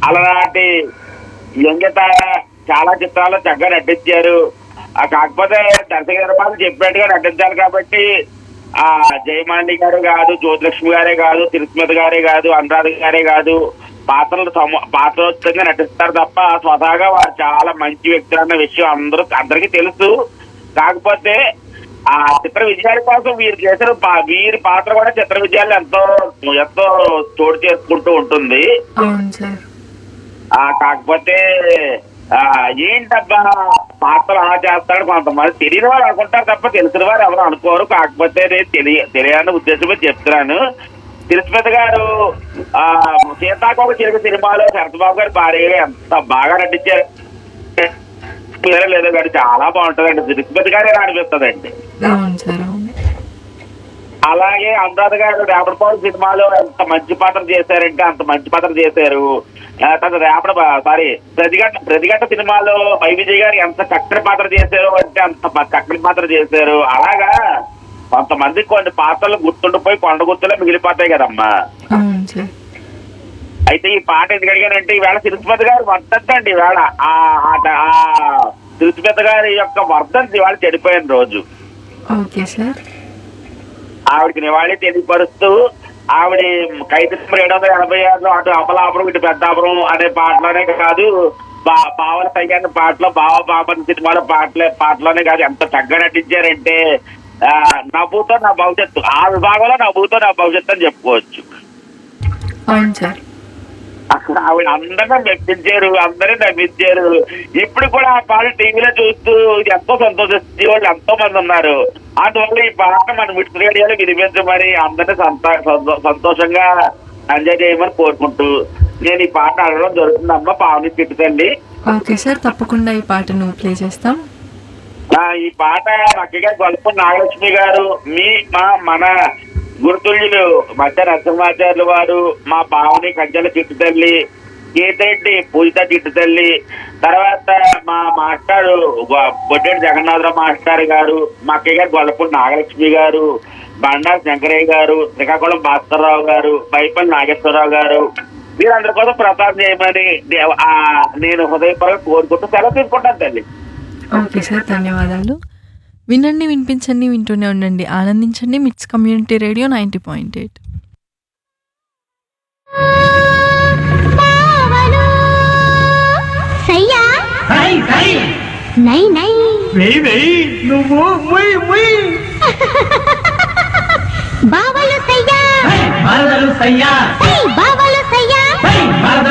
అలాంటి యంగత చాలా చిత్రాల్లో చక్కగా నటించారు ఆ కాకపోతే దర్శక నిర్మాతలు చెప్పినట్టుగా నటించాలి కాబట్టి ఆ జయమాండి గారు కాదు జ్యోతిలక్ష్మి గారే కాదు తిరుస్మిత గారే కాదు అనురాధ గారే కాదు పాత్రలు సమ పాత్రోత్తంగా నటిస్తారు తప్ప స్వతహాగా వారు చాలా మంచి వ్యక్తులు అన్న విషయం అందరూ అందరికీ తెలుసు కాకపోతే ఆ చిత్ర విజయాల కోసం వీరు చేసిన పా- వీరి పాత్ర కూడా చిత్ర విజయాలు ఎంతో ఎంతో చోటు చేసుకుంటూ ఉంటుంది అవును సార్ ఆ కాకపోతే ఆ ఏంటబ్బా పాత్రలు అలా చేస్తాడు కొంతమంది తెలియని వారు అనుకుంటారు తప్ప తెలిసిన వారు ఎవరు అనుకోరు కాకపోతే నేను తెలియ తెలియని ఉద్దేశమే చెప్తున్నాను తిరుపతి గారు ఆ సీతాకోక చిరుక సినిమాలో శరత్బాబు గారు భార్యగా ఎంత బాగా నటించారు పేరు లేదో కానీ చాలా బాగుంటదండి తిరుపతి గారే అనిపిస్తుందండి అవును సార్ అవును అలాగే అనురాధ గారు రేపటిపాడు సినిమాలో ఎంత మంచి పాత్ర చేశారంటే అంత మంచి పాత్ర చేశారు ఆ, తర్వాత రేపటి సారీ ప్రతిగంట ప్రతిగంట సినిమాలో వై విజయ్ గారు ఎంత చక్కని పాత్ర చేశారు అంటే అంత ప- చక్కని పాత్ర చేశారు అలాగా కొంతమంది కొన్ని పాత్రలు గుర్తుండిపోయి కొండ గుర్తులే మిగిలిపోతాయి కదమ్మా అవును సార్ అయితే ఈ పాట ఎందుకు అడిగానంటే ఈవేళ తిరుపతి గారు వర్ధంతండి ఈవేళ ఆ ఆ- ఆ తిరుపతి గారి యొక్క వర్ధంతి ఇవాళ చెడిపోయిన రోజు ఓకే సార్ ఆవిడకి నివాళి తెలియపరుస్తూ ఆవిడ ఖైదు నెంబర్ ఏడు వందల ఎనభై ఆరులో అటు అమలాపురం ఇటు పెద్దాపురం అనే పాటలోనే కాదు బా బావల సయ్యాన్ని పాటలో బావ బాబన్ సినిమాలో పాటలే పాటలోనే కాదు ఎంత చక్కగా నటించారంటే ఆ, నవ్వుతో నా భవిష్యత్తు ఆ విభాగంలో నవ్వుతో నా భవిష్యత్తు అని చెప్పుకోవచ్చు అవును సార్ ఆవిడ అందరినీ మెప్పించారు అందరినీ నమ్మించారు ఇప్పుడు కూడా ఆ పాట టీవీలో చూస్తూ ఎంతో సంతోషించే వాళ్ళు ఎంతో మంది ఉన్నారు అందువల్ల ఈ పాట మన మిట్స్ రేడియోలో వినిపించమని అందరినీ సంత- సంతో- సంతోషంగా ఎంజాయ్ చేయమని కోరుకుంటూ నేను ఈ పాట అడగడం జరుగుతుందమ్మా పావని తిట్టుతండి ఓకే సార్ తప్పకుండా ఈ పాటను ప్లే చేస్తాం ఆ, ఈ పాట మక్కగా గొల్ప నాగలక్ష్మి గారు మీ మా మన గురుతుల్యులు మధ్య నరసింహాచార్యులు వారు మా పావని కంచెల చిట్టు తల్లి గీతరెడ్డి పూజిత చిట్టు తల్లి తర్వాత మా మాస్టారు గొ- బొడ్డెడి జగన్నాథరావు మాస్టర్ గారు మా అక్కయ్య గారు గొల్లపూడి నాగలక్ష్మి గారు బండారు శంకరయ్య గారు శ్రీకాకుళం భాస్కర్రావు గారు బైపల్లి నాగేశ్వరరావు గారు వీరందరి కోసం ప్రసాదం చేయమని దేవ- ఆ, నేను హృదయపరంగా కోరుకుంటూ సెలవు తీసుకుంటాను తల్లి ఓకే సార్ ధన్యవాదాలు వినండి వినిపించండి వింటూనే ఉండండి ఆనందించండి MITS community radio ninety point eight బావలు సయ్యా సై సై నై నై వెయ్యి వెయ్యి నువ్వు ముయ్ ముయ్ బావలు సయ్యా బాలదలు సయ్యా సై బావ